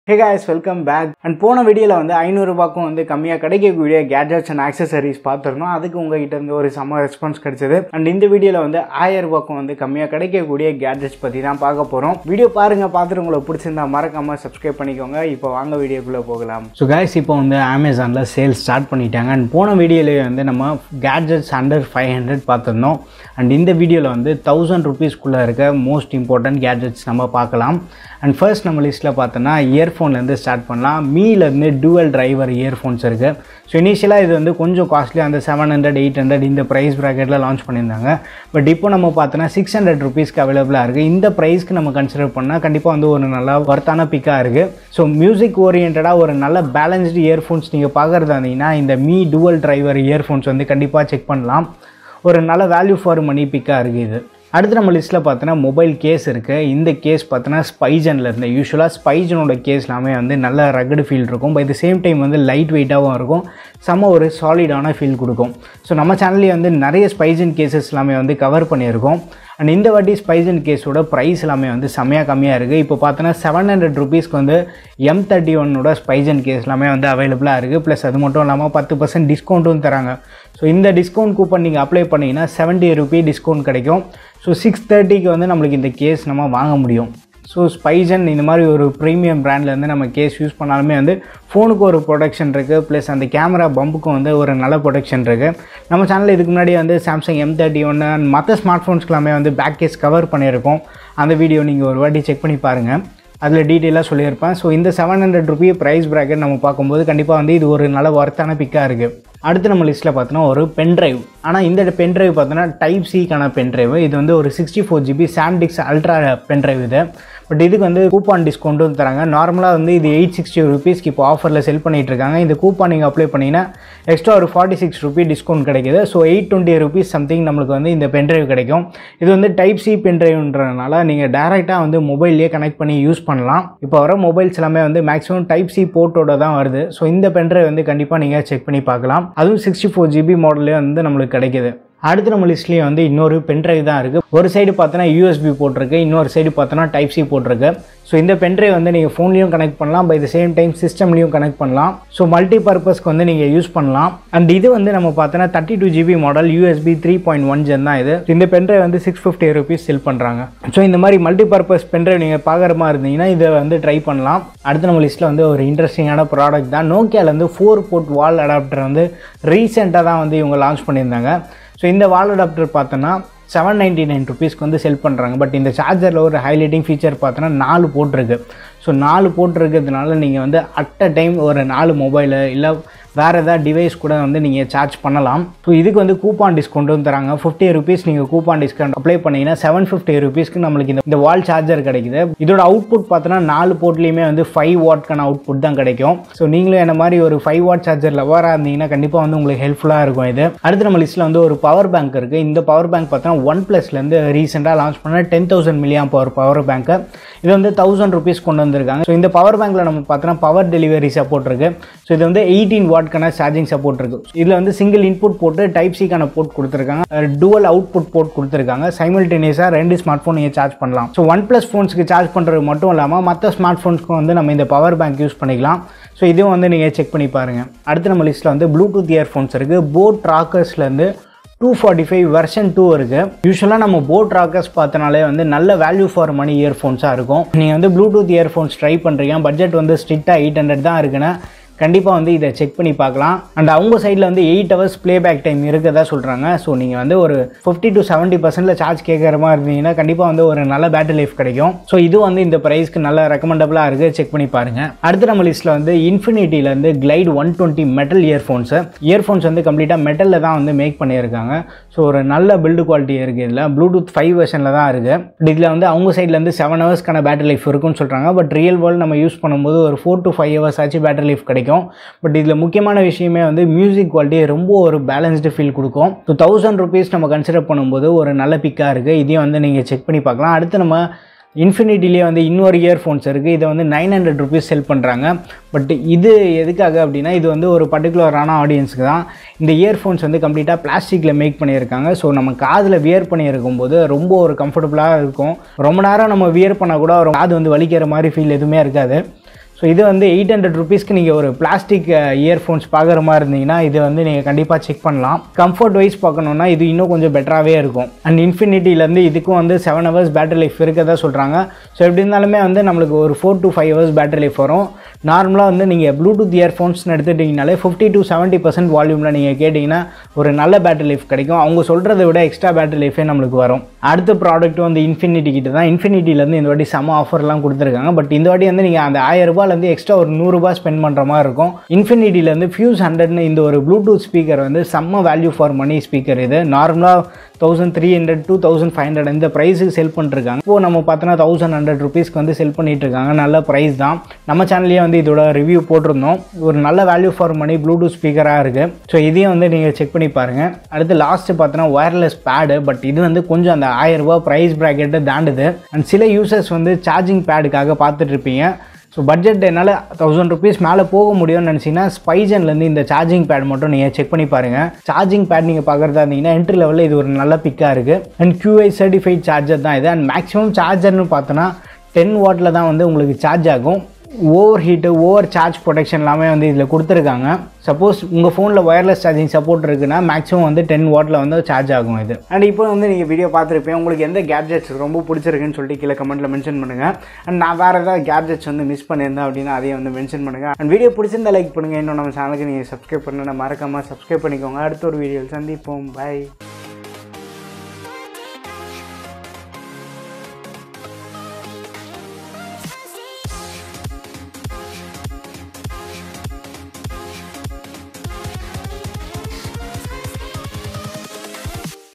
hey guys welcome back and போன வீடியோவில் வந்து ஐநூறுரூபாக்கும் வந்து கம்மியாக கிடைக்கக்கூடிய கேட்ஜெட்ஸ் அண்ட் ஆக்சசரிஸ் பார்த்துருந்தோம் அதுக்கு உங்ககிட்ட இருந்து ஒரு செம்ம ரெஸ்பான்ஸ் கிடைச்சது அண்ட் இந்த வீடியோவில் வந்து ஆயிரம் ரூபாய்க்கும் வந்து கம்மியாக கிடைக்கக்கூடிய கேட்ஜெட்ஸ் பற்றி தான் பார்க்க போகிறோம் வீடியோ பாருங்கள் பார்த்துட்டு உங்களுக்கு பிடிச்சிருந்தா மறக்காமல் சப்ஸ்கிரைப் பண்ணிக்கோங்க இப்போ வாங்க வீடியோக்குள்ளே போகலாம் ஸோ guys இப்போ வந்து அமேசானில் சேல் ஸ்டார்ட் பண்ணிட்டாங்க அண்ட் போன வீடியோலேயே வந்து நம்ம கேட்ஜெட்ஸ் அண்டர் ஃபைவ் ஹண்ட்ரட் பார்த்துருந்தோம் அண்ட் இந்த வீடியோவில் வந்து தௌசண்ட் ருபீஸ்க்குள்ளே இருக்க மோஸ்ட் இம்பார்ட்டன்ட் கேட்ஜெட்ஸ் நம்ம பார்க்கலாம் அண்ட் ஃபர்ஸ்ட் நம்ம லிஸ்ட்டில் பார்த்தோன்னா இயர்ஃபோன்லேருந்து ஸ்டார்ட் பண்ணலாம் மீலேருந்து டூவல் டிரைவர் இயர்ஃபோன்ஸ் இருக்குது ஸோ இனிஷியலாக இது வந்து கொஞ்சம் காஸ்ட்லி அந்த செவன் ஹண்ட்ரட் எயிட் ஹண்ட்ரட் இந்த ப்ரைஸ் ப்ராக்கெட்டில் லான்ச் பண்ணியிருந்தாங்க பட் இப்போ நம்ம பார்த்தோன்னா சிக்ஸ் ஹண்ட்ரட் ருபீஸ்க்கு அவைலபிளாக இருக்குது இந்த ப்ரைஸ்க்கு நம்ம கன்சிடர் பண்ணால் கண்டிப்பாக வந்து ஒரு நல்ல ஒர்த்தான பிக்காக இருக்குது ஸோ மியூசிக் ஓரியன்டாக ஒரு நல்ல பேலன்ஸ்டு இயர்ஃபோன்ஸ் நீங்கள் பார்க்குறதா இருந்தீங்கன்னா இந்த மீ டூவல் டிரைவர் இயர்ஃபோன்ஸ் வந்து கண்டிப்பாக செக் பண்ணலாம் ஒரு நல்ல வேல்யூ ஃபார் மணி பிக்காக இருக்குது இது அடுத்து நம்ம லிஸ்ட்டில் பார்த்தோன்னா மொபைல் கேஸ் இருக்குது இந்த கேஸ் பார்த்தோன்னா ஸ்பைஜனில் இருந்து யூஸ்வலாக ஸ்பைஜனோட கேஸ் எல்லாமே வந்து நல்ல ரகடு ஃபீல் இருக்கும் பை த சேம் டைம் வந்து லைட் வெயிட்டாகவும் இருக்கும் செம்ம ஒரு சாலிடான ஃபீல் கொடுக்கும் ஸோ நம்ம சேனல்லேயே வந்து நிறைய ஸ்பைஜன் கேசஸ் எல்லாமே வந்து கவர் பண்ணியிருக்கோம் அண்ட் இந்த வாட்டி ஸ்பைஜன் கேஸோட ப்ரைஸ் எல்லாமே வந்து செம்மையாக கம்மியாக இருக்குது இப்போ பார்த்தோன்னா செவன் ஹண்ட்ரட் ருபீஸ்க்கு வந்து எம் தேர்ட்டி ஒன்னோட ஸ்பைஜன் கேஸ் எல்லாமே வந்து அவைலபிளாக இருக்குது ப்ளஸ் அது மட்டும் இல்லாமல் பத்து பர்சன்ட் டிஸ்கவுண்ட்டும் தராங்க ஸோ இந்த டிஸ்கவுண்ட் கூப்பன் நீங்கள் அப்ளை பண்ணிங்கன்னா செவன்ட்டி ருபி டிஸ்கவுண்ட் கிடைக்கும் ஸோ சிக்ஸ் தேர்ட்டிக்கு வந்து நம்மளுக்கு இந்த கேஸ் நம்ம வாங்க முடியும் ஸோ ஸ்பைஜன் இந்த மாதிரி ஒரு ப்ரீமியம் பிராண்ட்லேருந்து நம்ம கேஸ் யூஸ் பண்ணாலுமே வந்து ஃபோனுக்கு ஒரு ப்ரொடக்ஷன் இருக்குது ப்ளஸ் அந்த கேமரா பம்புக்கும் வந்து ஒரு நல்ல ப்ரொடக்ஷன் இருக்குது நம்ம சேனலில் இதுக்கு முன்னாடி வந்து சாம்சங் எம் தேர்ட்டி ஒன்று அண்ட் மற்ற ஸ்மார்ட் ஃபோன்ஸ்க்கெல்லாமே வந்து பேக் கேஸ் கவர் பண்ணியிருக்கோம் அந்த வீடியோ நீங்கள் ஒரு வாட்டி செக் பண்ணி பாருங்கள் அதில் டீட்டெயிலாக சொல்லியிருப்பேன் ஸோ இந்த seven hundred rupee price bracket நம்ம பார்க்கும்போது கண்டிப்பாக வந்து இது ஒரு நல்ல ஒர்த்தான பிக்காக இருக்குது அடுத்து நம்ம லிஸ்ட்டில் பார்த்தோன்னா ஒரு பென்ட்ரைவ் ஆனால் இந்த பென்ட்ரைவ் பார்த்தோன்னா டைப் சிக்கான பென்ட்ரைவ் இது வந்து ஒரு sixty four GB SanDisk ultra pendrive இது பட் இதுக்கு வந்து கூப்பான் டிஸ்கவுண்ட்டும் தராங்க நார்மலாக வந்து இது எயிட் சிக்ஸ்டி ருபீஸ்க்கு இப்போ ஆஃபரில் செல் பண்ணிகிட்டு இருக்காங்க இந்த கூப்பான் நீங்கள் அப்ளை பண்ணிங்கன்னா எக்ஸ்ட்ரா ஒரு ஃபார்ட்டி சிக்ஸ் ருபி டிஸ்கவுண்ட் கிடைக்குது so eight twenty rupees something நம்மளுக்கு வந்து இந்த பென்ட்ரைவ் கிடைக்கும் இது வந்து டைப் சி பென்ட்ரைவ்ன்றதுனால நீங்கள் டேரெக்டாக வந்து மொபைல்லேயே கனெக்ட் பண்ணி யூஸ் பண்ணலாம் இப்போ வர மொபைல்ஸ் எல்லாமே வந்து மேக்ஸிமம் டைப் சி போர்ட்டோட தான் வருது ஸோ இந்த பென்ட்ரைவ் வந்து கண்டிப்பாக நீங்கள் செக் பண்ணி பார்க்கலாம் அதுவும் சிக்ஸ்டி ஃபோர் ஜிபி மாடலே வந்து நம்மளுக்கு கிடைக்குது அடுத்து நம்ம லிஸ்ட்லேயே வந்து இன்னொரு பென்ட்ரைவ் தான் இருக்குது ஒரு சைடு பார்த்தோன்னா யூஎஸ்பி போட்டிருக்கு இன்னொரு சைடு பார்த்தோன்னா டைப் சி போட்டிருக்கு ஸோ இந்த பென்ட்ரைவ் வந்து நீங்கள் ஃபோன்லேயும் கனெக்ட் பண்ணலாம் பை த சேம் டைம் சிஸ்டம்லேயும் கனெக்ட் பண்ணலாம் ஸோ மல்டி பர்பஸ்க்கு வந்து நீங்கள் யூஸ் பண்ணலாம் அண்ட் இது வந்து நம்ம பார்த்தோன்னா thirty two GB model USB three point one gen தான் இது இந்த பென்ட்ரைவ் வந்து சிக்ஸ் ஃபிஃப்டி ருபீஸ் செல் பண்ணுறாங்க ஸோ இந்த மாதிரி மல்டி பர்பஸ் பென்ட்ரைவ் நீங்கள் பார்க்குற மாதிரி இருந்தீங்கன்னா இதை வந்து ட்ரை பண்ணலாம் அடுத்து நம்ம லிஸ்ட்டில் வந்து ஒரு இன்ட்ரெஸ்டிங்கான ப்ராடக்ட் தான் நோக்கியாலேருந்து ஃபோர் போர்ட் வால் அடாப்டர் வந்து ரீசெண்டாக தான் வந்து இவங்க லான்ச் பண்ணியிருந்தாங்க ஸோ இந்த வால் அடாப்டர் பார்த்தோன்னா செவன் நைன்ட்டி நைன் ருபீஸ்க்கு வந்து செல் பண்ணுறாங்க பட் இந்த சார்ஜரில் ஒரு ஹைலைட்டிங் ஃபீச்சர் பார்த்தோன்னா நாலு போட்டிருக்கு ஸோ நாலு போட்டிருக்கிறதுனால நீங்கள் வந்து அட் அ டைம் ஒரு நாலு மொபைலு இல்லை வேறு ஏதாவது டிவைஸ் கூட வந்து நீங்கள் சார்ஜ் பண்ணலாம் ஸோ இதுக்கு வந்து கூப்பான் டிஸ்கவுண்ட்டும் தராங்க ஃபிஃப்டி ருபீஸ் நீங்கள் கூப்பான் டிஸ்கவுண்ட் அப்ளை பண்ணிங்கன்னா செவன் ஃபிஃப்டி ருபீஸ்க்கு நம்மளுக்கு இந்த இந்த வால் சார்ஜர் கிடைக்குது இதோட அவுட்புட் பார்த்தோன்னா நாலு போர்ட்லேயுமே வந்து ஃபைவ் வாட்க்கான அவுட்புட் தான் கிடைக்கும் ஸோ நீங்களும் என்ன மாதிரி ஒரு ஃபைவ் வாட் சார்ஜர் லவராக இருந்தீங்கன்னா கண்டிப்பாக வந்து உங்களுக்கு ஹெல்ப்ஃபுல்லாக இருக்கும் இது அடுத்து நம்ம லிஸ்ட்டில் வந்து ஒரு பவர் பேங்க் இருக்குது இந்த பவர் பேங்க் பார்த்தோன்னா ஒன் ப்ளஸ்லேருந்து ரீசெண்டாக லான்ச் பண்ண ten thousand milliamp power power பேங்க்கு இது வந்து தௌசண்ட் ருபீஸ் கொண்டு வந்திருக்காங்க ஸோ இந்த பவர் பேங்க்கில் நம்ம பார்த்தோன்னா பவர் டெலிவரி சப்போர்ட் இருக்குது ஸோ இது வந்து எயிட்டீன் வாட்க்கான சார்ஜிங் சப்போர்ட் இருக்குது இதில் வந்து சிங்கிள் இன்புட் போட்டு டைப் சிக்கான போர்ட் கொடுத்துருக்காங்க டுவல் அவுட்புட் போர்ட் கொடுத்துருக்காங்க சைமல்டேனியஸாக ரெண்டு ஸ்மார்ட் ஃபோன் நீங்கள் சார்ஜ் பண்ணலாம் ஸோ ஒன் ப்ளஸ் ஃபோன்ஸ்க்கு சார்ஜ் பண்ணுறது மட்டும் இல்லாமல் மற்ற ஸ்மார்ட் ஃபோன்ஸ்க்கும் வந்து நம்ம இந்த பவர் பேங்க் யூஸ் பண்ணிக்கலாம் ஸோ இதுவும் வந்து நீங்கள் செக் பண்ணி பாருங்கள் அடுத்து நம்ம லிஸ்ட்டில் வந்து ப்ளூடூத் இயர்ஃபோன்ஸ் இருக்குது போட் ராக்கர்ஸ்லேருந்து two forty five version two இருக்குது யூஸ்வலாக நம்ம போட் ராக்கர்ஸ் பார்த்தனாலே வந்து நல்ல வேல்யூ ஃபார் மணி இயர்ஃபோன்ஸாக இருக்கும் நீங்கள் வந்து ப்ளூடூத் இயர்ஃபோன்ஸ் ட்ரை பண்ணுறீங்க பட்ஜெட் வந்து ஸ்ட்ரிக்டாக எயிட் ஹண்ட்ரட் தான் இருக்குன்னா கண்டிப்பாக வந்து இதை செக் பண்ணி பார்க்கலாம் அண்ட் அவங்க சைடில் வந்து எயிட் ஹவர்ஸ் ப்ளேபேக் டைம் இருக்கதா சொல்கிறாங்க ஸோ நீங்கள் வந்து ஒரு ஃபிஃப்டி டு செவன்ட்டி பர்சன்டில் சார்ஜ் கேட்குற மாதிரி இருந்தீங்கன்னா கண்டிப்பாக வந்து ஒரு நல்ல பேட்டரி லைஃப் கிடைக்கும் ஸோ இது வந்து இந்த ப்ரைஸ்க்கு நல்ல ரெக்கமெண்டபுளாக இருக்குது செக் பண்ணி பாருங்கள் அடுத்து நம்ம லிஸ்ட்டில் வந்து இன்ஃபினிட்டிலேருந்து glide one twenty metal earphones earphones வந்து கம்ப்ளீட்டாக மெட்டலில் தான் வந்து மேக் பண்ணியிருக்காங்க ஸோ ஒரு நல்ல பில்டு குவாலிட்டி இருக்குது இதில் ப்ளூடூத் ஃபைவ் வெர்ஷனில் தான் இருக்குது இதில் வந்து அவங்க சைட்லேருந்து செவன் ஹவர்ஸ்க்கான பேட்டரி லைஃப் இருக்குன்னு சொல்கிறாங்க பட் ரியல் வேர்ல்டு நம்ம யூஸ் பண்ணும்போது ஒரு ஃபோர் டு ஃபைவ் ஹவர்ஸ் ஆச்சு பேட்டரி லைஃப் கிடைக்கும் பட் இதில் முக்கியமான விஷயமே வந்து மியூசிக் குவாலிட்டி ரொம்ப ஒரு பேலன்ஸ்டு ஃபீல் கொடுக்கும் ஸோ தௌசண்ட் ருபீஸ் நம்ம கன்சிடர் பண்ணும்போது ஒரு நல்ல பிக்காக இருக்குது இதையும் வந்து நீங்கள் செக் பண்ணி பார்க்கலாம் அடுத்து நம்ம இன்ஃபினிட்டிலே வந்து இன்னொரு இயர்ஃபோன்ஸ் இருக்குது இதை வந்து நைன் ஹண்ட்ரட் ருபீஸ் செல் பண்ணுறாங்க பட் இது எதுக்காக அப்படின்னா இது வந்து ஒரு பர்டிகுலரான ஆடியன்ஸுக்கு தான் இந்த இயர்ஃபோன்ஸ் வந்து கம்ப்ளீட்டாக பிளாஸ்டிக்கில் மேக் பண்ணியிருக்காங்க ஸோ நம்ம காதில் வியர் பண்ணியிருக்கும் போது ரொம்ப ஒரு கம்ஃபர்டபுளாக இருக்கும் ரொம்ப நேரம் நம்ம வியர் பண்ணால் கூட ஒரு காது வந்து வலிக்கிற மாதிரி ஃபீல் எதுவுமே இருக்காது ஸோ இது வந்து எயிட் ஹண்ட்ரட் ருபீஸ்க்கு நீங்கள் ஒரு பிளாஸ்டிக் இயர்ஃபோன்ஸ் பார்க்குற மாதிரி இருந்தீங்கன்னா இது வந்து நீங்கள் கண்டிப்பாக செக் பண்ணலாம் கம்ஃபர்ட் வைஸ் பார்க்கணுன்னா இது இன்னும் கொஞ்சம் பெட்டராகவே இருக்கும் அண்ட் இன்ஃபினிட்டிலேருந்து இதுக்கும் வந்து செவன் ஹவர்ஸ் பேட்டரி லைஃப் இருக்கதா சொல்கிறாங்க ஸோ எப்படி இருந்தாலுமே வந்து நம்மளுக்கு ஒரு four to five hours battery life வரும் நார்மலாக வந்து நீங்கள் ப்ளூடூத் இயர்ஃபோன்ஸ்னு எடுத்துட்டிங்கனாலே ஃபிஃப்டி டு செவன்ட்டி பர்சன்ட் வால்யூமில் நீங்கள் கேட்டிங்கன்னா ஒரு நல்ல பேட்டரி லைஃப் கிடைக்கும் அவங்க சொல்கிறத விட எக்ஸ்ட்ரா பேட்டரி லைஃபே நம்மளுக்கு வரும் அடுத்த ப்ராடக்ட் வந்து இன்ஃபினிட்டி கிட்ட தான் இன்ஃபினிட்டிலேருந்து இந்த வாட்டி செம ஆஃபர்லாம் கொடுத்துருக்காங்க பட் இந்த வாட்டி வந்து நீங்கள் அந்த ஆயிரம் ரூபாயிலேருந்து எக்ஸ்ட்ரா ஒரு நூறுரூபா ஸ்பெண்ட் பண்ணுற மாதிரி இருக்கும் இன்ஃபினிட்டிலேருந்து ஃபியூஸ் ஹண்ட்ரட்னு இந்த ஒரு ப்ளூடூத் ஸ்பீக்கர் வந்து செம்ம வேல்யூ ஃபார் மணி ஸ்பீக்கர் இது நார்மலாக thousand three hundred two thousand five hundred இந்த ப்ரைஸுக்கு செல் பண்ணிருக்காங்க இப்போ நம்ம பார்த்தோன்னா தௌசண்ட் ஹண்ட்ரட் ருபீஸ்க்கு வந்து செல் பண்ணிட்டு இருக்காங்க நல்ல ப்ரைஸ் தான் நம்ம சேனல்லேயே வந்து இதோட ரிவ்யூ போட்டிருந்தோம் ஒரு நல்ல வேல்யூ ஃபார் மணி ப்ளூடூத் ஸ்பீக்கராக இருக்குது ஸோ இதையும் வந்து நீங்கள் செக் பண்ணி பாருங்கள் அடுத்து லாஸ்ட்டு பார்த்தோன்னா ஒயர்லெஸ் பேடு பட் இது வந்து கொஞ்சம் அந்த ஆயிரம் ரூபாய் ப்ரைஸ் ப்ராக்கெட்டை தாண்டுது அண்ட் சில யூசர்ஸ் வந்து சார்ஜிங் பேடுக்காக பார்த்துட்டு இருப்பீங்க ஸோ பட்ஜெட் என்னால் தௌசண்ட் ருபீஸ் மேலே போக முடியும்னு நினச்சிங்கன்னா ஸ்பைஜன்லேருந்து இந்த சார்ஜிங் பேட் மட்டும் நீங்கள் செக் பண்ணி பாருங்கள் சார்ஜிங் பேட் நீங்கள் பார்க்குறதா இருந்தீங்கன்னா என்ட்ரி லெவலில் இது ஒரு நல்ல பிக்காக இருக்குது அண்ட் QI சர்டிஃபைட் சார்ஜர் தான் இது அண்ட் மேக்ஸிமம் சார்ஜர்னு பார்த்தோன்னா டென் வாட்டில் தான் வந்து உங்களுக்கு சார்ஜ் ஆகும் over heat over charge protection எல்லாமே வந்து இதில் கொடுத்துருக்காங்க சப்போஸ் உங்கள் ஃபோனில் ஒயர்லெஸ் சார்ஜிங் சப்போர்ட் இருக்குன்னா மேக்ஸிமம் வந்து டென் வாட்டில் வந்து சார்ஜ் ஆகும் இது அண்ட் இப்போ வந்து நீங்கள் வீடியோ பார்த்துருப்பேன் உங்களுக்கு எந்த கேட்ஜெட்ஸ் ரொம்ப பிடிச்சிருக்குன்னு சொல்லிட்டு கீழே கமெண்ட்டில் மென்ஷன் பண்ணுங்கள் அண்ட் நான் வேறு ஏதாவது கேட்ஜெட்ஸ் வந்து மிஸ் பண்ணியிருந்தேன் அப்படின்னா அதையும் வந்து மென்ஷன் பண்ணுங்கள் அண்ட் வீடியோ பிடிச்சிருந்தா லைக் பண்ணுங்கள் இன்னும் நம்ம சேனலுக்கு நீங்கள் சப்ஸ்கிரைப் பண்ணணும் மறக்காமல் சப்ஸ்கிரைப் பண்ணிக்கோங்க அடுத்த ஒரு வீடியோவில் சந்திப்போம் பை